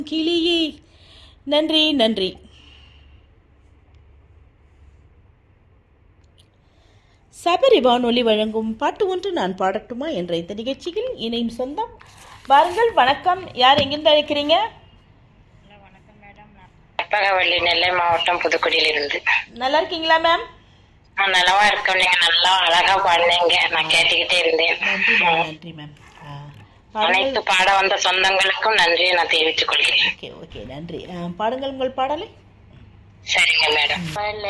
கிளியே நன்றி நன்றி சபரி வானொலி வழங்கும் பாட்டு ஒன்று நான் பாடட்டுமா என்ற இந்த நிகழ்ச்சியில் இணையும் சொந்தம் வாருங்கள் வணக்கம் யார் எங்கிருந்து அழைக்கிறீங்க கற்பகவள்ளி நெல்லை மாவட்டம் புதுக்குடியிலிருந்து நல்லா இருக்கீங்களா மேம் நான் நலமா இருக்கேன் நீங்க நல்லா அழகா பாடினீங்க நான் கேட்டுக்கிட்டே இருந்தேன் நன்றி மேம் நன்றி மேம் ஆ, பாடுங்கள் அனைத்து பாட வந்த சொந்தங்களுக்கும் நன்றியை நான் தெரிவித்துக் கொள்கிறேன் ஓகே ஓகே நன்றி ஆ, பாடுங்கள் உங்கள் பாடலை சரிங்க மேடம்